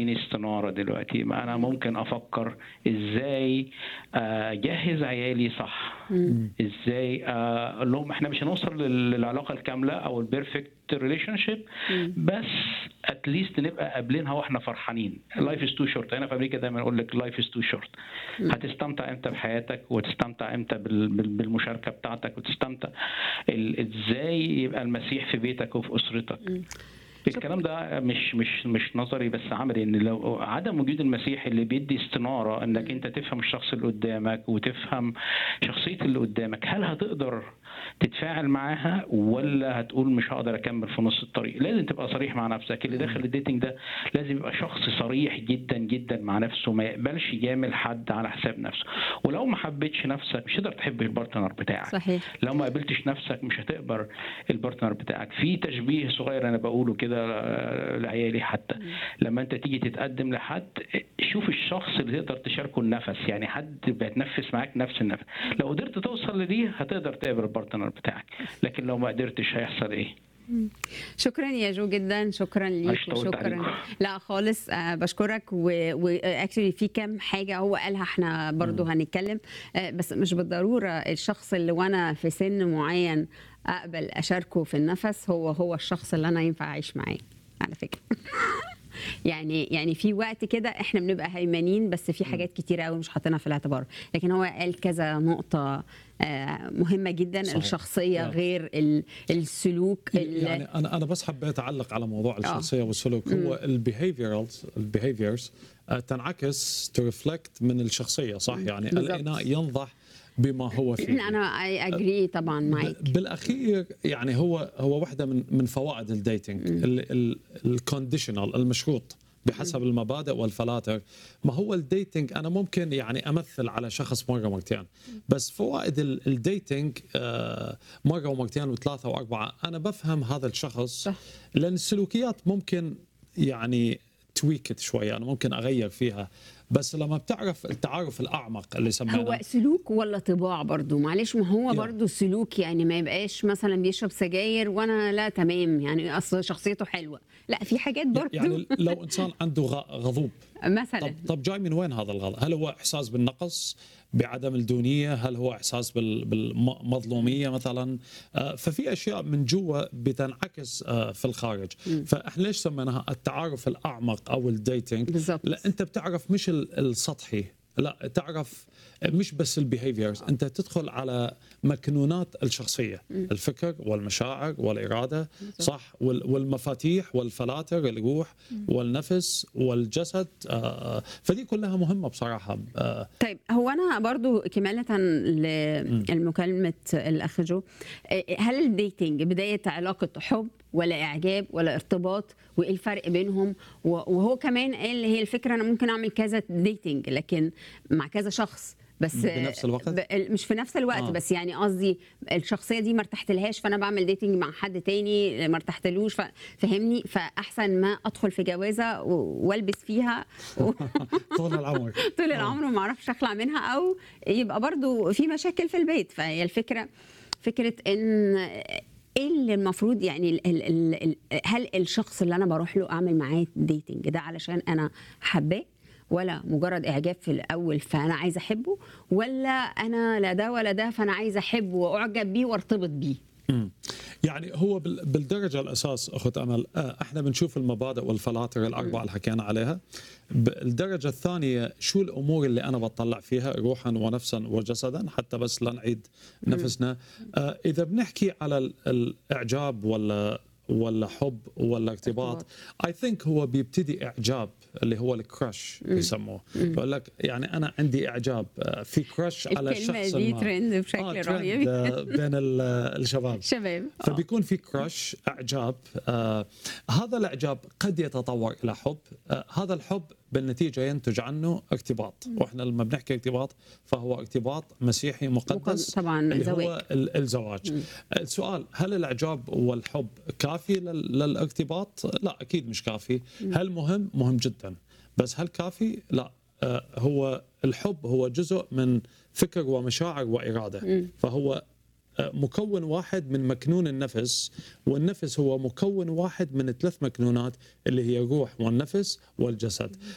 تديني استناره دلوقتي ما انا ممكن افكر ازاي آه، اجهز عيالي صح ازاي آه، اقول لهم احنا مش هنوصل لل- للعلاقه الكامله او البيرفكت ريليشن شيب بس اتليست نبقى قابلينها واحنا فرحانين لايف از تو شورت هنا في امريكا دايما اقول لك لايف از تو شورت هتستمتع امتى بحياتك وتستمتع امتى بال- بال- بالمشاركه بتاعتك وتستمتع ال- ازاي يبقى المسيح في بيتك وفي اسرتك الكلام ده مش مش مش نظري بس عملي ان لو عدم وجود المسيح اللي بيدي استناره انك انت تفهم الشخص اللي قدامك وتفهم شخصيه اللي قدامك هل هتقدر تتفاعل معاها ولا هتقول مش هقدر اكمل في نص الطريق لازم تبقى صريح مع نفسك اللي داخل الديتنج ده لازم يبقى شخص صريح جدا جدا مع نفسه ما يقبلش يجامل حد على حساب نفسه ولو ما حبيتش نفسك مش هتقدر تحب البارتنر بتاعك صحيح لو ما قابلتش نفسك مش هتقبل البارتنر بتاعك في تشبيه صغير انا بقوله كده آه، لعيالي حتى لما انت تيجي تتقدم لحد شوف الشخص اللي تقدر تشاركه النفس يعني حد بيتنفس معاك نفس النفس لو قدرت توصل لدي هتقدر تقابل البارتنر بتاعك لكن لو ما قدرتش هيحصل ايه شكرا يا جو جدا شكرا ليك معلش طولت وشكرا عليكم. لا خالص آه بشكرك واكشلي في كام حاجه هو قالها احنا برضو هنتكلم آه بس مش بالضروره الشخص اللي وانا في سن معين اقبل اشاركه في النفس هو هو الشخص اللي انا ينفع اعيش معاه على فكره يعني يعني في وقت كده احنا بنبقى هيمنين بس في حاجات كتيره قوي مش حاطينها في الاعتبار لكن هو قال كذا نقطه آه، مهمه جدا صحيح. الشخصيه نعم. غير ال- السلوك ال- يعني انا انا بس حبيت اعلق على موضوع الشخصيه والسلوك هو البيهيفيرالز البيهيفيرز تنعكس ترفلكت من الشخصيه صح يعني بالضبط. الاناء ينضح بما هو فيه انا اي اجري طبعا معاك بالاخير يعني هو هو واحده من من فوائد الديتنج الكونديشنال المشروط بحسب المبادئ والفلاتر ما هو الديتنج انا ممكن يعني امثل على شخص مره مرتين بس فوائد ال- الديتنج آه، مره ومرتين وثلاثه واربعه انا بفهم هذا الشخص صح. لان السلوكيات ممكن يعني تويكت شويه انا ممكن اغير فيها بس لما بتعرف التعارف الاعمق اللي هو سميناه سلوك ولا طباع برضو معلش ما هو يا. برضو سلوك يعني ما يبقاش مثلا بيشرب سجاير وانا لا تمام يعني اصل شخصيته حلوه لا في حاجات برضو يعني لو انسان عنده غ- غضوب مثلا طب طب جاي من وين هذا الغضب؟ هل هو احساس بالنقص بعدم الدونيه؟ هل هو احساس بال- بالمظلوميه مثلا؟ آه، ففي اشياء من جوا بتنعكس آه، في الخارج، فاحنا ليش سميناها التعارف الاعمق او الديتنج؟ بالضبط. لا انت بتعرف مش ال- السطحي لا تعرف مش بس البيهيفيرز انت تدخل على مكنونات الشخصيه الفكر والمشاعر والاراده صح وال- والمفاتيح والفلاتر الروح والنفس والجسد آه، فدي كلها مهمه بصراحه آه، طيب هو انا برضو كمالة لمكالمة الاخ جو هل الديتنج بداية علاقة حب ولا اعجاب ولا ارتباط وايه الفرق بينهم و- وهو كمان قال هي الفكرة انا ممكن اعمل كذا ديتنج لكن مع كذا شخص بس بنفس الوقت؟ ب- مش في نفس الوقت آه. آه. بس يعني قصدي الشخصيه دي ما ارتحتلهاش فانا بعمل ديتنج مع حد تاني ما ارتحتلوش ف- فاهمني فاحسن ما ادخل في جوازه و- والبس فيها و... طول العمر طول العمر وما اعرفش اخلع منها او يبقى برضو في مشاكل في البيت فهي الفكره فكره ان ايه اللي المفروض يعني ال ال ال ال هل الشخص اللي انا بروح له اعمل معاه ديتنج ده علشان انا حباه ولا مجرد اعجاب في الاول فانا عايزه احبه ولا انا لا ده ولا ده فانا عايزه احبه واعجب بيه وارتبط بيه مم. يعني هو بال- بالدرجه الاساس اخت امل آه، احنا بنشوف المبادئ والفلاتر الاربعه اللي حكينا عليها بالدرجه الثانيه شو الامور اللي انا بطلع فيها روحا ونفسا وجسدا حتى بس لا نعيد نفسنا آه، اذا بنحكي على ال- الاعجاب ولا ولا حب ولا ارتباط اي ثينك هو بيبتدي اعجاب اللي هو الكراش بيسموه بقول لك يعني انا عندي اعجاب آه، في كراش على الكلمه شخص دي ما. ترند بشكل آه، ترند، رهيب آه، بين ال- الشباب شباب آه. فبيكون في كراش اعجاب آه هذا الاعجاب قد يتطور الى حب آه هذا الحب بالنتيجه ينتج عنه ارتباط واحنا لما بنحكي ارتباط فهو ارتباط مسيحي مقدس طبعاً اللي زواج. هو ال- الزواج السؤال هل الاعجاب والحب كافي لل- للارتباط لا اكيد مش كافي هل مهم مهم جدا بس هل كافي لا آه هو الحب هو جزء من فكر ومشاعر واراده فهو آه، مكون واحد من مكنون النفس والنفس هو مكون واحد من ثلاث مكنونات اللي هي الروح والنفس والجسد